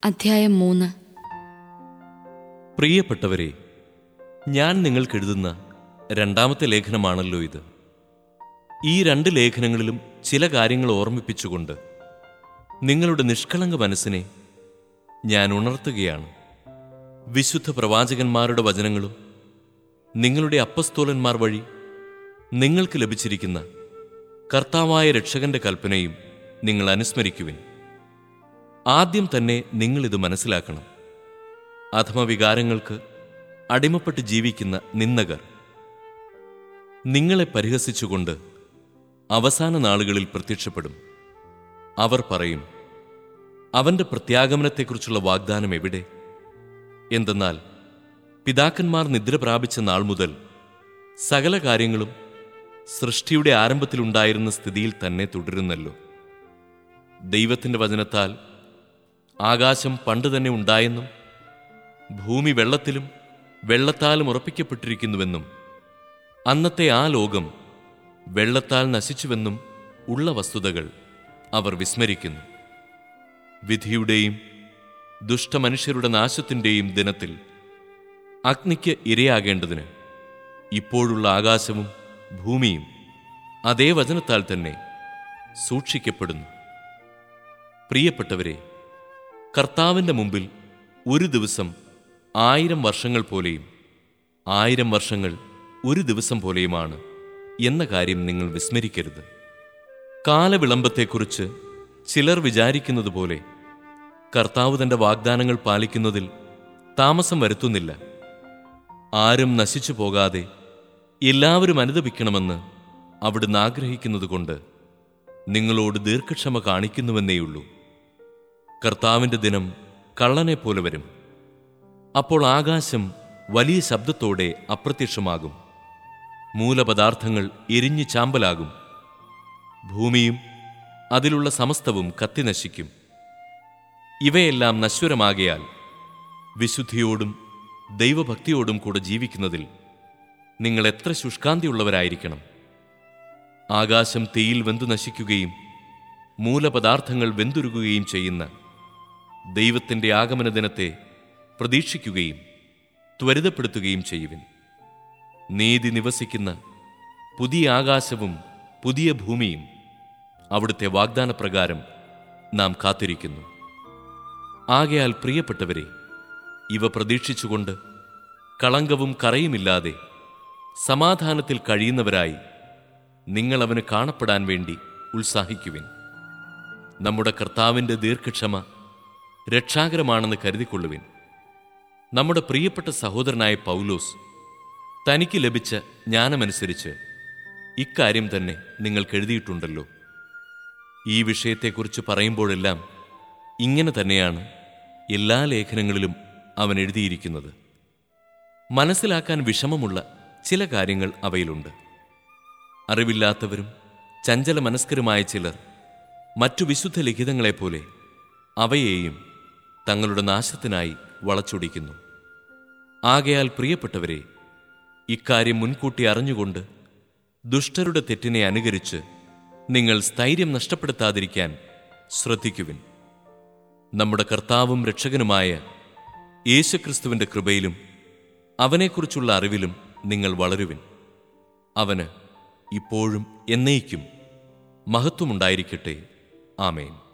അധ്യായം മൂന്ന് പ്രിയപ്പെട്ടവരെ ഞാൻ നിങ്ങൾക്കെഴുതുന്ന രണ്ടാമത്തെ ലേഖനമാണല്ലോ ഇത് ഈ രണ്ട് ലേഖനങ്ങളിലും ചില കാര്യങ്ങൾ ഓർമ്മിപ്പിച്ചുകൊണ്ട് നിങ്ങളുടെ നിഷ്കളങ്ക മനസ്സിനെ ഞാൻ ഉണർത്തുകയാണ് വിശുദ്ധ പ്രവാചകന്മാരുടെ വചനങ്ങളും നിങ്ങളുടെ അപ്പസ്തോലന്മാർ വഴി നിങ്ങൾക്ക് ലഭിച്ചിരിക്കുന്ന കർത്താവായ രക്ഷകന്റെ കൽപ്പനയും നിങ്ങൾ അനുസ്മരിക്കുവിൻ ആദ്യം തന്നെ നിങ്ങളിത് മനസ്സിലാക്കണം അധമവികാരങ്ങൾക്ക് അടിമപ്പെട്ട് ജീവിക്കുന്ന നിന്ദകർ നിങ്ങളെ പരിഹസിച്ചുകൊണ്ട് അവസാന നാളുകളിൽ പ്രത്യക്ഷപ്പെടും അവർ പറയും അവന്റെ പ്രത്യാഗമനത്തെക്കുറിച്ചുള്ള വാഗ്ദാനം എവിടെ എന്തെന്നാൽ പിതാക്കന്മാർ നിദ്ര പ്രാപിച്ച നാൾ മുതൽ സകല കാര്യങ്ങളും സൃഷ്ടിയുടെ ആരംഭത്തിലുണ്ടായിരുന്ന സ്ഥിതിയിൽ തന്നെ തുടരുന്നല്ലോ ദൈവത്തിന്റെ വചനത്താൽ ആകാശം പണ്ട് തന്നെ ഉണ്ടായെന്നും ഭൂമി വെള്ളത്തിലും വെള്ളത്താലും ഉറപ്പിക്കപ്പെട്ടിരിക്കുന്നുവെന്നും അന്നത്തെ ആ ലോകം വെള്ളത്താൽ നശിച്ചുവെന്നും ഉള്ള വസ്തുതകൾ അവർ വിസ്മരിക്കുന്നു വിധിയുടെയും ദുഷ്ടമനുഷ്യരുടെ നാശത്തിൻ്റെയും ദിനത്തിൽ അഗ്നിക്ക് ഇരയാകേണ്ടതിന് ഇപ്പോഴുള്ള ആകാശവും ഭൂമിയും അതേ വചനത്താൽ തന്നെ സൂക്ഷിക്കപ്പെടുന്നു പ്രിയപ്പെട്ടവരെ കർത്താവിൻ്റെ മുമ്പിൽ ഒരു ദിവസം ആയിരം വർഷങ്ങൾ പോലെയും ആയിരം വർഷങ്ങൾ ഒരു ദിവസം പോലെയുമാണ് എന്ന കാര്യം നിങ്ങൾ വിസ്മരിക്കരുത് കാലവിളംബത്തെക്കുറിച്ച് ചിലർ വിചാരിക്കുന്നത് പോലെ കർത്താവ് തന്റെ വാഗ്ദാനങ്ങൾ പാലിക്കുന്നതിൽ താമസം വരുത്തുന്നില്ല ആരും നശിച്ചു പോകാതെ എല്ലാവരും അനുദപിക്കണമെന്ന് അവിടുന്ന് ആഗ്രഹിക്കുന്നതുകൊണ്ട് നിങ്ങളോട് ദീർഘക്ഷമ കാണിക്കുന്നുവെന്നേയുള്ളൂ കർത്താവിന്റെ ദിനം കള്ളനെ പോലെ വരും അപ്പോൾ ആകാശം വലിയ ശബ്ദത്തോടെ അപ്രത്യക്ഷമാകും മൂലപദാർത്ഥങ്ങൾ എരിഞ്ഞു ചാമ്പലാകും ഭൂമിയും അതിലുള്ള സമസ്തവും കത്തിനശിക്കും ഇവയെല്ലാം നശ്വരമാകയാൽ വിശുദ്ധിയോടും ദൈവഭക്തിയോടും കൂടെ ജീവിക്കുന്നതിൽ നിങ്ങൾ എത്ര ശുഷ്കാന്തിയുള്ളവരായിരിക്കണം ആകാശം തീയിൽ വെന്തു നശിക്കുകയും മൂലപദാർത്ഥങ്ങൾ വെന്തുരുകുകയും ചെയ്യുന്ന ദൈവത്തിൻ്റെ ആഗമന ദിനത്തെ പ്രതീക്ഷിക്കുകയും ത്വരിതപ്പെടുത്തുകയും ചെയ്യുവിൻ നീതി നിവസിക്കുന്ന പുതിയ ആകാശവും പുതിയ ഭൂമിയും അവിടുത്തെ വാഗ്ദാനപ്രകാരം നാം കാത്തിരിക്കുന്നു ആകയാൽ പ്രിയപ്പെട്ടവരെ ഇവ പ്രതീക്ഷിച്ചുകൊണ്ട് കളങ്കവും കറയുമില്ലാതെ സമാധാനത്തിൽ കഴിയുന്നവരായി നിങ്ങൾ അവന് കാണപ്പെടാൻ വേണ്ടി ഉത്സാഹിക്കുവിൻ നമ്മുടെ കർത്താവിൻ്റെ ദീർഘക്ഷമ രക്ഷാകരമാണെന്ന് കരുതിക്കൊള്ളുവിൻ നമ്മുടെ പ്രിയപ്പെട്ട സഹോദരനായ പൗലോസ് തനിക്ക് ലഭിച്ച ജ്ഞാനമനുസരിച്ച് ഇക്കാര്യം തന്നെ നിങ്ങൾക്ക് എഴുതിയിട്ടുണ്ടല്ലോ ഈ വിഷയത്തെക്കുറിച്ച് പറയുമ്പോഴെല്ലാം ഇങ്ങനെ തന്നെയാണ് എല്ലാ ലേഖനങ്ങളിലും അവൻ എഴുതിയിരിക്കുന്നത് മനസ്സിലാക്കാൻ വിഷമമുള്ള ചില കാര്യങ്ങൾ അവയിലുണ്ട് അറിവില്ലാത്തവരും ചഞ്ചല മനസ്കരുമായ ചിലർ മറ്റു വിശുദ്ധ ലിഖിതങ്ങളെപ്പോലെ അവയെയും തങ്ങളുടെ നാശത്തിനായി വളച്ചൊടിക്കുന്നു ആകയാൽ പ്രിയപ്പെട്ടവരെ ഇക്കാര്യം മുൻകൂട്ടി അറിഞ്ഞുകൊണ്ട് ദുഷ്ടരുടെ തെറ്റിനെ അനുകരിച്ച് നിങ്ങൾ സ്ഥൈര്യം നഷ്ടപ്പെടുത്താതിരിക്കാൻ ശ്രദ്ധിക്കുവിൻ നമ്മുടെ കർത്താവും രക്ഷകനുമായ യേശുക്രിസ്തുവിന്റെ കൃപയിലും അവനെക്കുറിച്ചുള്ള അറിവിലും നിങ്ങൾ വളരുവിൻ അവന് ഇപ്പോഴും എന്നേക്കും മഹത്വമുണ്ടായിരിക്കട്ടെ ആമേൻ